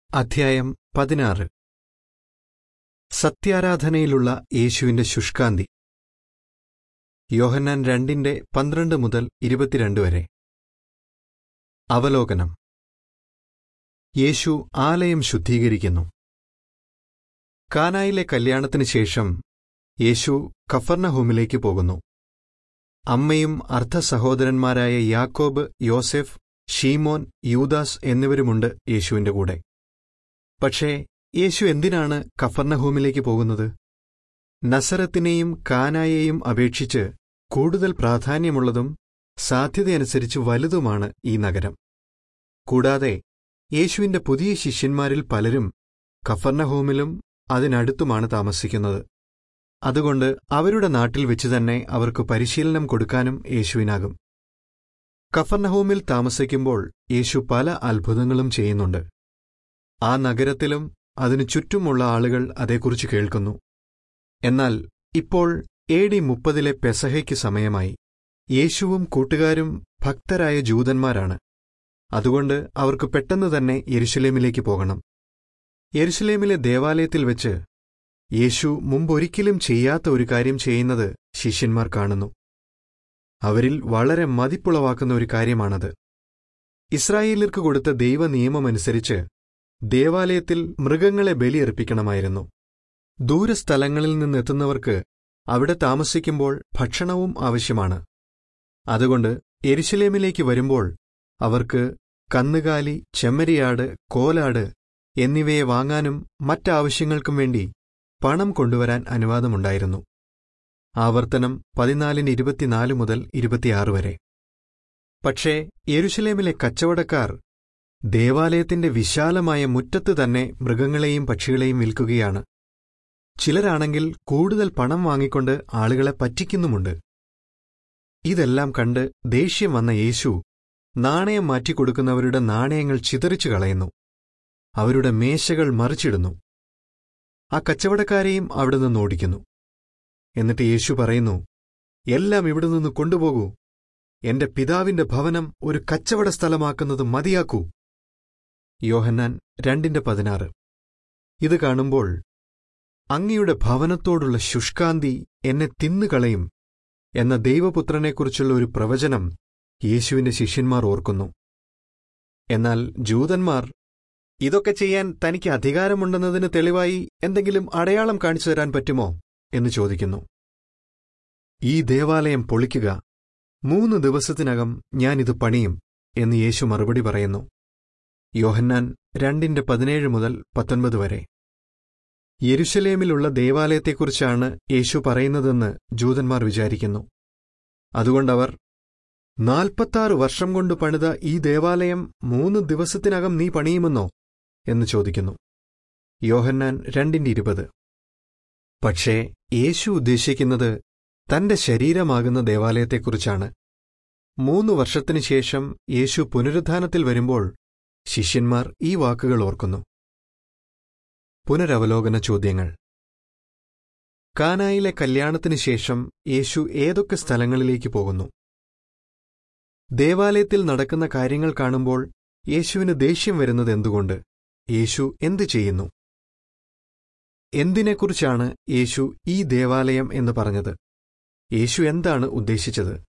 അധ്യായം പതിനാറ് സത്യാരാധനയിലുള്ള യേശുവിന്റെ ശുഷ്കാന്തി യോഹന്നാൻ രണ്ടിന്റെ പന്ത്രണ്ട് മുതൽ ഇരുപത്തിരണ്ട് വരെ അവലോകനം യേശു ആലയം ശുദ്ധീകരിക്കുന്നു കാനായിലെ കല്യാണത്തിന് ശേഷം യേശു കഫർണഹൂമിലേക്ക് പോകുന്നു അമ്മയും അർദ്ധസഹോദരന്മാരായ യാക്കോബ് യോസെഫ് ഷീമോൻ യൂദാസ് എന്നിവരുമുണ്ട് യേശുവിന്റെ കൂടെ പക്ഷേ യേശു എന്തിനാണ് കഫർണഹൂമിലേക്ക് പോകുന്നത് നസറത്തിനെയും കാനായെയും അപേക്ഷിച്ച് കൂടുതൽ പ്രാധാന്യമുള്ളതും സാധ്യതയനുസരിച്ച് വലുതുമാണ് ഈ നഗരം കൂടാതെ യേശുവിന്റെ പുതിയ ശിഷ്യന്മാരിൽ പലരും കഫർണഹൂമിലും അതിനടുത്തുമാണ് താമസിക്കുന്നത് അതുകൊണ്ട് അവരുടെ നാട്ടിൽ വെച്ചുതന്നെ അവർക്ക് പരിശീലനം കൊടുക്കാനും യേശുവിനാകും കഫർണഹൂമിൽ താമസിക്കുമ്പോൾ യേശു പല അത്ഭുതങ്ങളും ചെയ്യുന്നുണ്ട് ആ നഗരത്തിലും അതിനു ചുറ്റുമുള്ള ആളുകൾ അതേക്കുറിച്ച് കേൾക്കുന്നു എന്നാൽ ഇപ്പോൾ എ ഡി മുപ്പതിലെ പെസഹയ്ക്ക് സമയമായി യേശുവും കൂട്ടുകാരും ഭക്തരായ ജൂതന്മാരാണ് അതുകൊണ്ട് അവർക്ക് പെട്ടെന്ന് തന്നെ യെരുശലേമിലേക്ക് പോകണം യെരുശലേമിലെ ദേവാലയത്തിൽ വെച്ച് യേശു മുമ്പൊരിക്കലും ചെയ്യാത്ത ഒരു കാര്യം ചെയ്യുന്നത് ശിഷ്യന്മാർ കാണുന്നു അവരിൽ വളരെ മതിപ്പുളവാക്കുന്ന ഒരു കാര്യമാണത് ഇസ്രായേലിർക്ക് കൊടുത്ത ദൈവനിയമമനുസരിച്ച് ദേവാലയത്തിൽ മൃഗങ്ങളെ ബലിയർപ്പിക്കണമായിരുന്നു ദൂരസ്ഥലങ്ങളിൽ നിന്നെത്തുന്നവർക്ക് അവിടെ താമസിക്കുമ്പോൾ ഭക്ഷണവും ആവശ്യമാണ് അതുകൊണ്ട് എരുശലേമിലേക്ക് വരുമ്പോൾ അവർക്ക് കന്നുകാലി ചെമ്മരിയാട് കോലാട് എന്നിവയെ വാങ്ങാനും മറ്റാവശ്യങ്ങൾക്കും വേണ്ടി പണം കൊണ്ടുവരാൻ അനുവാദമുണ്ടായിരുന്നു ആവർത്തനം പതിനാലിന് ഇരുപത്തിനാല് മുതൽ ഇരുപത്തിയാറ് വരെ പക്ഷേ യെരുശലേമിലെ കച്ചവടക്കാർ ദേവാലയത്തിന്റെ വിശാലമായ മുറ്റത്ത് തന്നെ മൃഗങ്ങളെയും പക്ഷികളെയും വിൽക്കുകയാണ് ചിലരാണെങ്കിൽ കൂടുതൽ പണം വാങ്ങിക്കൊണ്ട് ആളുകളെ പറ്റിക്കുന്നുമുണ്ട് ഇതെല്ലാം കണ്ട് ദേഷ്യം വന്ന യേശു നാണയം മാറ്റിക്കൊടുക്കുന്നവരുടെ നാണയങ്ങൾ ചിതറിച്ചു കളയുന്നു അവരുടെ മേശകൾ മറിച്ചിടുന്നു ആ കച്ചവടക്കാരെയും അവിടെ നിന്ന് ഓടിക്കുന്നു എന്നിട്ട് യേശു പറയുന്നു എല്ലാം ഇവിടെ നിന്ന് കൊണ്ടുപോകൂ എന്റെ പിതാവിന്റെ ഭവനം ഒരു കച്ചവട സ്ഥലമാക്കുന്നത് മതിയാക്കൂ യോഹന്നാൻ രണ്ടിന്റെ പതിനാറ് ഇത് കാണുമ്പോൾ അങ്ങയുടെ ഭവനത്തോടുള്ള ശുഷ്കാന്തി എന്നെ തിന്നുകളയും എന്ന ദൈവപുത്രനെക്കുറിച്ചുള്ള ഒരു പ്രവചനം യേശുവിന്റെ ശിഷ്യന്മാർ ഓർക്കുന്നു എന്നാൽ ജൂതന്മാർ ഇതൊക്കെ ചെയ്യാൻ തനിക്ക് അധികാരമുണ്ടെന്നതിന് തെളിവായി എന്തെങ്കിലും അടയാളം കാണിച്ചു തരാൻ പറ്റുമോ എന്ന് ചോദിക്കുന്നു ഈ ദേവാലയം പൊളിക്കുക മൂന്ന് ദിവസത്തിനകം ഞാനിത് പണിയും എന്ന് യേശു മറുപടി പറയുന്നു യോഹന്നാൻ രണ്ടിന്റെ പതിനേഴ് മുതൽ പത്തൊൻപത് വരെ യെരുശലേമിലുള്ള ദേവാലയത്തെക്കുറിച്ചാണ് യേശു പറയുന്നതെന്ന് ജൂതന്മാർ വിചാരിക്കുന്നു അതുകൊണ്ടവർ നാൽപ്പത്താറ് വർഷം കൊണ്ട് പണിത ഈ ദേവാലയം മൂന്ന് ദിവസത്തിനകം നീ പണിയുമെന്നോ എന്ന് ചോദിക്കുന്നു യോഹന്നാൻ രണ്ടിന്റെ ഇരുപത് പക്ഷേ യേശു ഉദ്ദേശിക്കുന്നത് തന്റെ ശരീരമാകുന്ന ദേവാലയത്തെക്കുറിച്ചാണ് മൂന്നു വർഷത്തിനു ശേഷം യേശു പുനരുദ്ധാനത്തിൽ വരുമ്പോൾ ശിഷ്യന്മാർ ഈ വാക്കുകൾ ഓർക്കുന്നു പുനരവലോകന ചോദ്യങ്ങൾ കാനായിലെ കല്യാണത്തിനു ശേഷം യേശു ഏതൊക്കെ സ്ഥലങ്ങളിലേക്ക് പോകുന്നു ദേവാലയത്തിൽ നടക്കുന്ന കാര്യങ്ങൾ കാണുമ്പോൾ യേശുവിന് ദേഷ്യം വരുന്നത് എന്തുകൊണ്ട് യേശു എന്തു ചെയ്യുന്നു എന്തിനെക്കുറിച്ചാണ് യേശു ഈ ദേവാലയം എന്ന് പറഞ്ഞത് യേശു എന്താണ് ഉദ്ദേശിച്ചത്